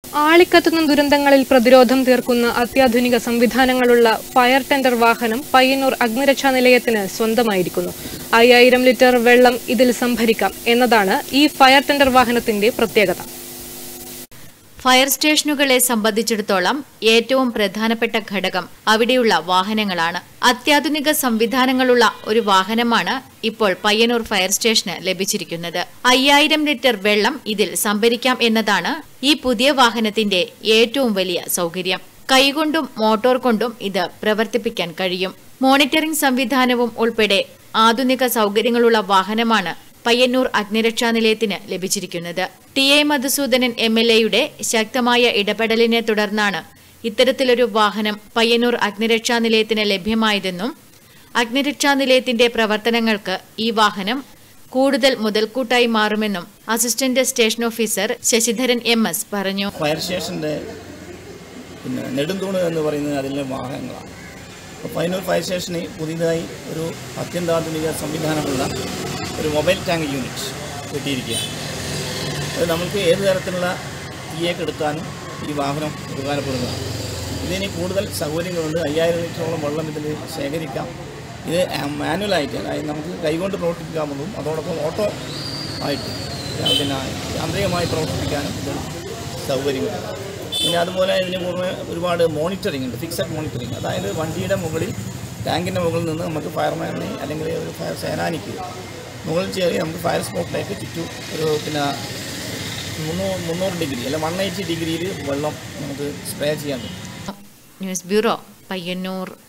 ആളിക്കത്തുന്ന ദുരന്തങ്ങളിൽ പ്രതിരോധം തീർക്കുന്ന അത്യാധുനിക സംവിധാനങ്ങളുള്ള ഫയർ ടെൻഡർ വാഹനം പയ്യന്നൂർ അഗ്നിരക്ഷാ നിലയത്തിന് സ്വന്തമായിരിക്കുന്നു അയ്യായിരം ലിറ്റർ വെള്ളം ഇതിൽ സംഭരിക്കാം എന്നതാണ് ഈ ഫയർ ടെൻഡർ വാഹനത്തിന്റെ പ്രത്യേകത ഫയർ സ്റ്റേഷനുകളെ സംബന്ധിച്ചിടത്തോളം ഏറ്റവും പ്രധാനപ്പെട്ട ഘടകം അവിടെയുള്ള വാഹനങ്ങളാണ് അത്യാധുനിക സംവിധാനങ്ങളുള്ള ഒരു വാഹനമാണ് ഇപ്പോൾ പയ്യന്നൂർ ഫയർ സ്റ്റേഷന് ലഭിച്ചിരിക്കുന്നത് അയ്യായിരം ലിറ്റർ വെള്ളം ഇതിൽ സംഭരിക്കാം എന്നതാണ് ഈ പുതിയ വാഹനത്തിന്റെ ഏറ്റവും വലിയ സൗകര്യം കൈകൊണ്ടും മോട്ടോർ കൊണ്ടും ഇത് പ്രവർത്തിപ്പിക്കാൻ കഴിയും മോണിറ്ററിംഗ് സംവിധാനവും ഉൾപ്പെടെ ആധുനിക സൗകര്യങ്ങളുള്ള വാഹനമാണ് പയ്യന്നൂർ അഗ്നിരക്ഷാ നിലയത്തിന് ലഭിച്ചിരിക്കുന്നത് T A Madhusoodanan M L എയുടെ ശക്തമായ ഇടപെടലിനെ തുടർന്നാണ് ഇത്തരത്തിലൊരു വാഹനം പയ്യന്നൂർ അഗ്നിരക്ഷാ നിലയത്തിന് ലഭ്യമായതെന്നും അഗ്നിരക്ഷാ നിലയത്തിന്റെ പ്രവർത്തനങ്ങൾക്ക് ഈ വാഹനം കൂടുതൽ മുതൽക്കൂട്ടായി മാറുമെന്നും assistant station officer Sasidharan M S പറഞ്ഞു ഫയർ സ്റ്റേഷൻ്റെ പിന്നെ നെടുന്തൂണ് എന്ന് പറയുന്നത് അതിലെ വാഹനങ്ങളാണ് അപ്പോൾ പയ്യന്നൂർ ഫയർ സ്റ്റേഷന് പുതിയതായി ഒരു അത്യന്താധുനിക സംവിധാനമുള്ള ഒരു മൊബൈൽ ടാങ്ക് യൂണിറ്റ് കിട്ടിയിരിക്കുകയാണ് അത് നമുക്ക് ഏത് തരത്തിലുള്ള തീയൊക്കെ എടുക്കാനും ഈ വാഹനം ഉപകാരപ്പെടുന്നതാണ് ഇതിന് കൂടുതൽ സൗകര്യങ്ങളുണ്ട് അയ്യായിരം ലിറ്ററോളം വെള്ളം ഇതിൽ ശേഖരിക്കാം ഇത് മാനുവലായിട്ട് അതായത് നമുക്ക് കൈകൊണ്ട് പ്രവർത്തിപ്പിക്കാവുന്നതും അതോടൊപ്പം ഓട്ടോ ആയിട്ട് പിന്നെ യാന്ത്രികമായി പ്രവർത്തിപ്പിക്കാനും ഇത് സൗകര്യങ്ങളുണ്ട് പിന്നെ അതുപോലെ ഇതിന് പുറമെ ഒരുപാട് മോണിറ്ററിംഗ് ഉണ്ട് ഫിക്സഡ് മോണിറ്ററിംഗ് അതായത് വണ്ടിയുടെ മുകളിൽ ടാങ്കിൻ്റെ മുകളിൽ നിന്ന് നമുക്ക് ഫയർമാനെ അല്ലെങ്കിൽ ഒരു ഫയർ സേനാനിക്ക് മുകളിൽ കയറി നമുക്ക് ഫയർ സ്പോട്ടിലേക്ക് ചുറ്റും ഒരു പിന്നെ മുന്നൂറ് മുന്നൂറ് ഡിഗ്രി അല്ല വൺ എയ്റ്റി ഡിഗ്രിയിൽ വെള്ളം നമുക്ക് സ്പ്രേ ചെയ്യാൻ പറ്റും ന്യൂസ് ബ്യൂറോ പയ്യന്നൂർ